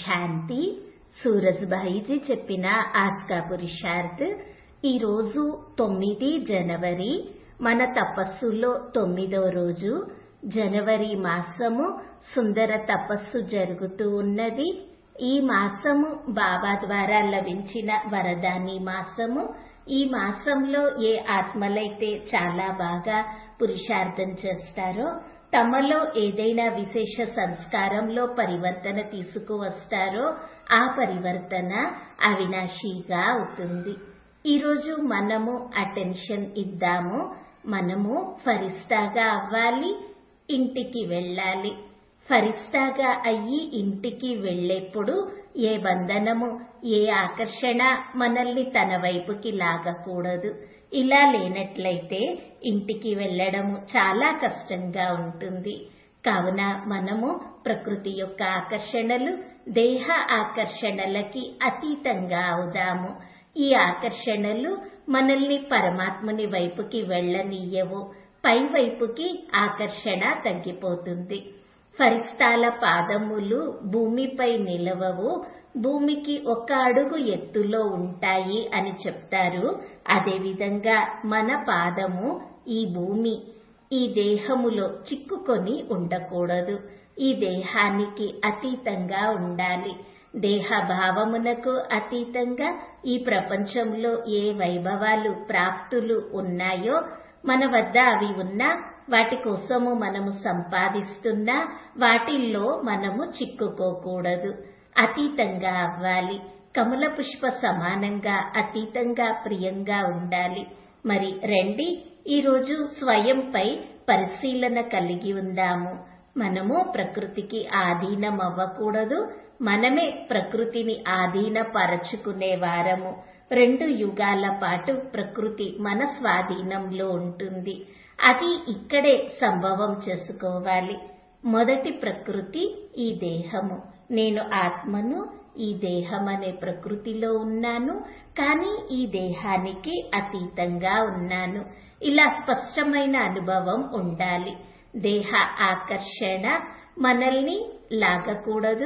శాంతి సూరజ్భాయిజీ చెప్పిన ఆస్కా పురుషార్థ్ ఈరోజు తొమ్మిది జనవరి మన తపస్సులో తొమ్మిదో రోజు జనవరి మాసము సుందర తపస్సు జరుగుతూ ఉన్నది ఈ మాసము బాబా ద్వారా లభించిన వరదాని మాసము ఈ మాసంలో ఏ ఆత్మలైతే చాలా బాగా పురుషార్థం చేస్తారో తమలో ఏదైనా విశేష సంస్కారంలో పరివర్తన తీసుకువస్తారో ఆ పరివర్తన అవినాశిగా అవుతుంది ఈరోజు మనము అటెన్షన్ ఇద్దాము మనము ఫరిస్తాగా అవ్వాలి ఇంటికి వెళ్ళాలి ఫరిస్తాగా అయ్యి ఇంటికి వెళ్ళేప్పుడు ఏ బంధనము ఏ ఆకర్షణ మనల్ని తన వైపుకి లాగకూడదు ఇలా లేనట్లయితే ఇంటికి వెళ్ళడము చాలా కష్టంగా ఉంటుంది కావున మనము ప్రకృతి యొక్క ఆకర్షణలు దేహ ఆకర్షణలకి అతీతంగా అవుదాము ఈ ఆకర్షణలు మనల్ని పరమాత్ముని వైపుకి వెళ్ళనీయవు పై వైపుకి ఆకర్షణ తగ్గిపోతుంది ఫరిస్తాల పాదములు భూమిపై నిలవవు భూమికి ఒక అడుగు ఎత్తులో ఉంటాయి అని చెప్తారు అదేవిధంగా మన పాదము ఈ భూమి ఈ దేహములో చిక్కుకొని ఉండకూడదు ఈ దేహానికి అతీతంగా ఉండాలి దేహ భావమునకు అతీతంగా ఈ ప్రపంచంలో ఏ వైభవాలు ప్రాప్తులు ఉన్నాయో మన వద్ద అవి ఉన్నా వాటి కోసము మనము సంపాదిస్తున్నా వాటిల్లో మనము చిక్కుకోకూడదు అతీతంగా అవ్వాలి కమల పుష్ప సమానంగా అతీతంగా ప్రియంగా ఉండాలి మరి రండి ఈరోజు స్వయంపై పరిశీలన కలిగి ఉందాము మనము ప్రకృతికి ఆధీనం అవ్వకూడదు మనమే ప్రకృతిని ఆధీనపరచుకునే వారము రెండు యుగాల పాటు ప్రకృతి మన స్వాధీనంలో ఉంటుంది అది ఇక్కడే సంభవం చేసుకోవాలి మొదటి ప్రకృతి ఈ దేహము నేను ఆత్మను ఈ దేహం అనే ప్రకృతిలో ఉన్నాను కానీ ఈ దేహానికి అతీతంగా ఉన్నాను ఇలా స్పష్టమైన అనుభవం ఉండాలి దేహ ఆకర్షణ మనల్ని లాగకూడదు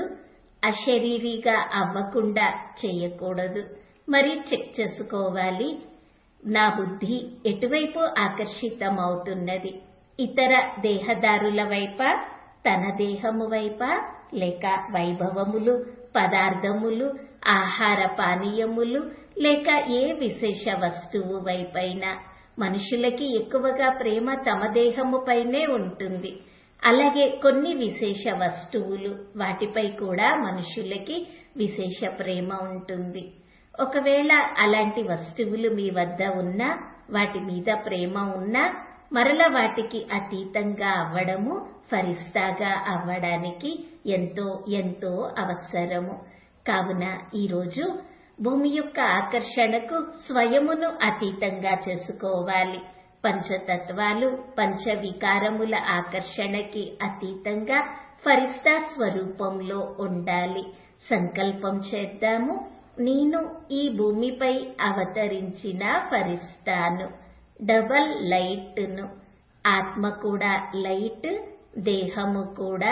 అశరీరిగా అవ్వకుండా చేయకూడదు మరి చెక్ చేసుకోవాలి నా బుద్ధి ఎటువైపు ఆకర్షితమవుతున్నది ఇతర దేహదారుల వైపా తన దేహము వైపా లేక వైభవములు పదార్థములు ఆహార పానీయములు లేక ఏ విశేష వస్తువు వైపైనా మనుషులకి ఎక్కువగా ప్రేమ తమ దేహము పైనే ఉంటుంది అలాగే కొన్ని విశేష వస్తువులు వాటిపై కూడా మనుషులకి విశేష ప్రేమ ఉంటుంది ఒకవేళ అలాంటి వస్తువులు మీ వద్ద ఉన్నా వాటి మీద ప్రేమ ఉన్నా మరల వాటికి అతీతంగా అవ్వడము ఫరిస్తాగా అవ్వడానికి ఎంతో ఎంతో అవసరము కావున ఈరోజు భూమి యొక్క ఆకర్షణకు స్వయమును అతీతంగా చేసుకోవాలి పంచతత్వాలు పంచ వికారముల ఆకర్షణకి అతీతంగా ఫరిస్తా స్వరూపంలో ఉండాలి సంకల్పం చేద్దాము నేను ఈ భూమిపై అవతరించిన ఫరిస్తాను డబల్ లైట్ను ఆత్మ కూడా లైట్ దేహము కూడా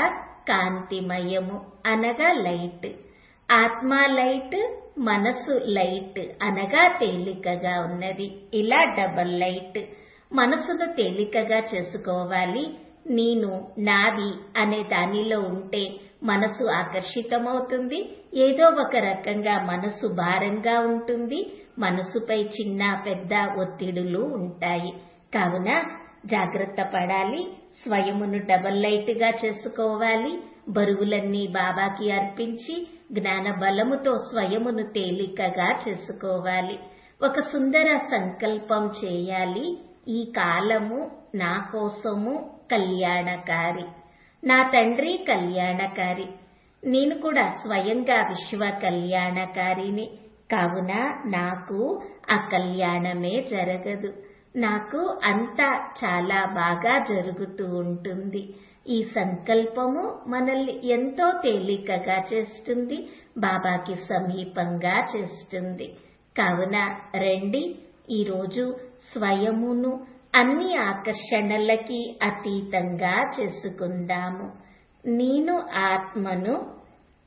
కాంతిమయము అనగా లైట్ ఆత్మ లైట్ మనసు లైట్ అనగా తేలికగా ఉన్నది ఇలా డబల్ లైట్ మనసును తేలికగా చేసుకోవాలి నేను నాది అనే దానిలో ఉంటే మనసు ఆకర్షితమవుతుంది ఏదో ఒక రకంగా మనసు భారంగా ఉంటుంది మనసుపై చిన్న పెద్ద ఒత్తిడులు ఉంటాయి కావున జాగ్రత్త పడాలి స్వయమును డబల్ లైట్ గా చేసుకోవాలి బరువులన్నీ బాబాకి అర్పించి జ్ఞాన బలముతో స్వయమును తేలికగా చేసుకోవాలి ఒక సుందర సంకల్పం చేయాలి ఈ కాలము నా కోసము కళ్యాణకారి నా తండ్రి కళ్యాణకారి నేను కూడా స్వయంగా విశ్వ కళ్యాణకారిని కావున నాకు ఆ కళ్యాణమే జరగదు నాకు అంతా చాలా బాగా జరుగుతూ ఉంటుంది ఈ సంకల్పము మనల్ని ఎంతో తేలికగా చేస్తుంది బాబాకి సమీపంగా చేస్తుంది కావున రండి ఈరోజు స్వయమును అన్ని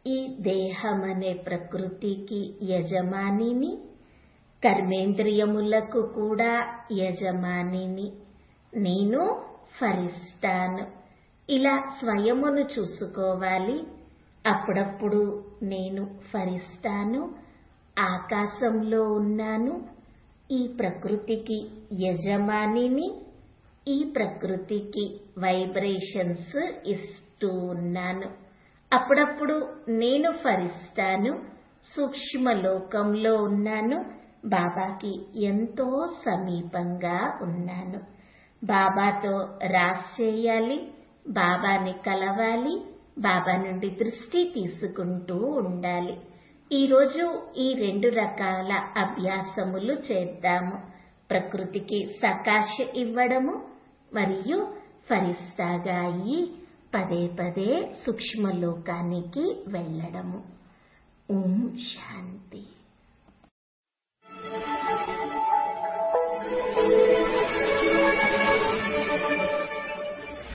ఈ దేహమనే ప్రకృతికి యజమానిని కర్మేంద్రియములకు కూడా యజమానిని నేను ఫరిస్తాను ఇలా స్వయమును చూసుకోవాలి అప్పుడప్పుడు నేను ఫరిస్తాను ఆకాశంలో ఉన్నాను ఈ ప్రకృతికి యజమానిని ఈ ప్రకృతికి వైబ్రేషన్స్ ఇస్తూ ఉన్నాను అప్పుడప్పుడు నేను ఫరిస్తాను సూక్ష్మ లోకంలో ఉన్నాను బాబాకి ఎంతో సమీపంగా ఉన్నాను బాబాతో రాస్ చేయాలి బాబాని కలవాలి బాబా నుండి దృష్టి తీసుకుంటూ ఉండాలి ఈరోజు ఈ రెండు రకాల అభ్యాసములు చేద్దాము ప్రకృతికి సకాశ ఇవ్వడము మరియు ఫరిస్తాగా అయ్యి పదే పదే సూక్ష్మలోకానికి వెళ్ళడము ఓం శాంతి